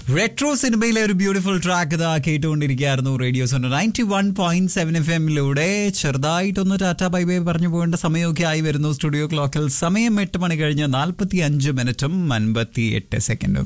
retro സിനിമയിലെ ഒരു beautiful track ഇതാ കേട്ടുകൊണ്ടിരിക്കുകയായിരുന്നു radio zone ninety one point seven F എമ്മിലൂടെ ചെറുതായിട്ടൊന്ന് ടാറ്റ ബൈ ബൈ പറഞ്ഞു പോകേണ്ട സമയമൊക്കെ ആയി വരുന്നു സ്റ്റുഡിയോ ക്ലോക്കിൽ സമയം എട്ട് മണി കഴിഞ്ഞ് നാൽപ്പത്തി അഞ്ച് മിനിറ്റും അൻപത്തി എട്ട് സെക്കൻഡും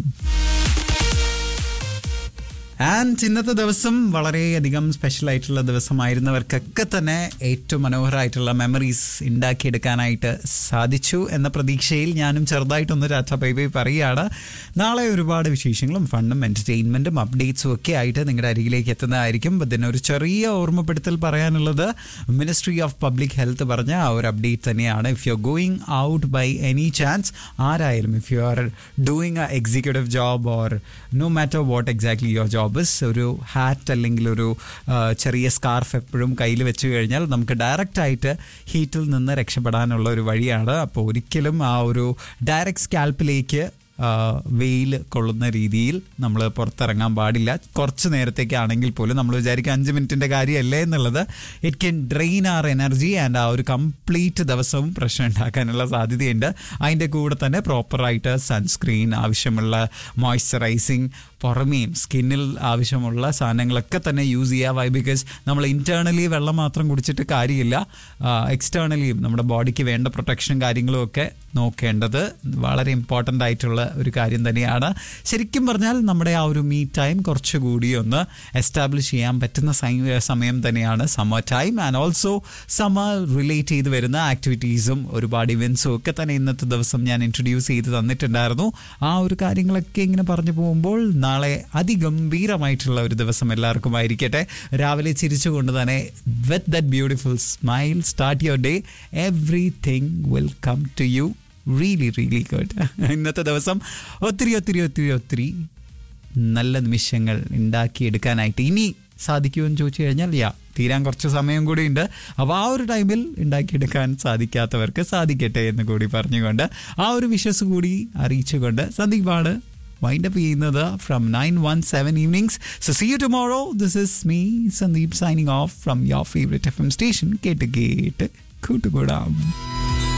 ആൻഡ് ഇന്നത്തെ ദിവസം വളരെയധികം സ്പെഷ്യൽ ആയിട്ടുള്ള ദിവസമായിരുന്നവർക്കൊക്കെ തന്നെ ഏറ്റവും മനോഹരമായിട്ടുള്ള മെമ്മറീസ് ഉണ്ടാക്കിയെടുക്കാനായിട്ട് സാധിച്ചു എന്ന പ്രതീക്ഷയിൽ ഞാനും ചെറുതായിട്ടൊന്ന് ടാറ്റ ബൈ ബൈ പറയുകയാണ് നാളെ ഒരുപാട് വിശേഷങ്ങളും ഫണ്ടും എൻ്റർടൈൻമെൻറ്റും അപ്ഡേറ്റ്സും ഒക്കെ ആയിട്ട് നിങ്ങളുടെ അരികിലേക്ക് എത്തുന്നതായിരിക്കും ഇതിന് ഒരു ചെറിയ ഓർമ്മപ്പെടുത്തൽ പറയാനുള്ളത് മിനിസ്ട്രി ഓഫ് പബ്ലിക് ഹെൽത്ത് പറഞ്ഞ ആ ഒരു അപ്ഡേറ്റ് തന്നെയാണ് if you are going out by any chance ആരായാലും if you are doing a executive job or no matter what exactly your job is ഒരു ഹാറ്റ് അല്ലെങ്കിൽ ഒരു ആ, ചെറിയ സ്കാർഫ് എപ്പോഴും കയ്യിൽ വെച്ച് കഴിഞ്ഞാൽ നമുക്ക് ഡയറക്റ്റ് ആയിട്ട് ഹീറ്റിൽ നിന്ന് രക്ഷപ്പെടാനുള്ള ഒരു വഴിയാണ് അപ്പോൾ ഒരിക്കലും ആ ഒരു ഡയറക്റ്റ് സ്കാൽപ്പിലേക്ക് വെയിൽ കൊള്ളുന്ന രീതിയിൽ നമ്മൾ പുറത്തിറങ്ങാൻ പാടില്ല കുറച്ച് നേരത്തേക്കാണെങ്കിൽ പോലും നമ്മൾ വിചാരിക്കും അഞ്ച് മിനിറ്റിൻ്റെ കാര്യമല്ലേ എന്നുള്ളത് it can drain our energy and ആ ഒരു കംപ്ലീറ്റ് ദിവസവും പ്രശ്നം ഉണ്ടാക്കാനുള്ള സാധ്യതയുണ്ട് അതിൻ്റെ കൂടെ തന്നെ പ്രോപ്പറായിട്ട് സൺസ്ക്രീൻ ആവശ്യമുള്ള മോയ്സ്ചറൈസിങ് പുറമേയും സ്കിന്നിൽ ആവശ്യമുള്ള സാധനങ്ങളൊക്കെ തന്നെ യൂസ് ചെയ്യുക വൈ ബിക്കോസ് നമ്മൾ ഇന്റേണലി വെള്ളം മാത്രം കുടിച്ചിട്ട് കാര്യമില്ല എക്സ്റ്റേണലിയും നമ്മുടെ ബോഡിക്ക് വേണ്ട പ്രൊട്ടക്ഷനും കാര്യങ്ങളും ഒക്കെ നോക്കേണ്ടത് വളരെ ഇമ്പോർട്ടൻ്റ് ആയിട്ടുള്ള ഒരു കാര്യം തന്നെയാണ് ശരിക്കും പറഞ്ഞാൽ നമ്മുടെ ആ ഒരു മീ ടൈം കുറച്ചുകൂടി ഒന്ന് എസ്റ്റാബ്ലിഷ് ചെയ്യാൻ പറ്റുന്ന സൈ- സമയം തന്നെയാണ് summer time and also summer relate ചെയ്ത് വരുന്ന ആക്ടിവിറ്റീസും ഒരുപാട് ഇവൻസും ഒക്കെ തന്നെ ഇന്നത്തെ ദിവസം ഞാൻ ഇൻട്രൊഡ്യൂസ് ചെയ്ത് തന്നിട്ടുണ്ടായിരുന്നു ആ ഒരു കാര്യങ്ങളൊക്കെ ഇങ്ങനെ പറഞ്ഞു പോകുമ്പോൾ നാളെ അതിഗംഭീരമായിട്ടുള്ള ഒരു ദിവസം എല്ലാവർക്കും ആയിരിക്കട്ടെ രാവിലെ ചിരിച്ചുകൊണ്ട് തന്നെ with that beautiful smile start your day everything will come to you really really good ഇന്നത്തെ ദിവസം ഒത്തിരി ഒത്തിരി ഒത്തിരി ഒത്തിരി നല്ല നിമിഷങ്ങൾ ഉണ്ടാക്കിയെടുക്കാനായിട്ട് ഇനി സാധിക്കുമെന്ന് ചോദിച്ചു കഴിഞ്ഞാൽ യാ തീരാൻ കുറച്ച് സമയം കൂടി ഉണ്ട് അപ്പോൾ ആ ഒരു ടൈമിൽ ഉണ്ടാക്കിയെടുക്കാൻ സാധിക്കാത്തവർക്ക് സാധിക്കട്ടെ എന്ന് കൂടി പറഞ്ഞുകൊണ്ട് ആ ഒരു വിശ്വസ് കൂടി അറിയിച്ചുകൊണ്ട് സന്ദീപാണ് വൈൻഡ് അപ്പ് ചെയ്യുന്നത് from nine one seven evenings so see you tomorrow this is me Sandeep signing off from your favourite F M station കേട്ട് കേട്ട് കൂട്ടുകൂടാം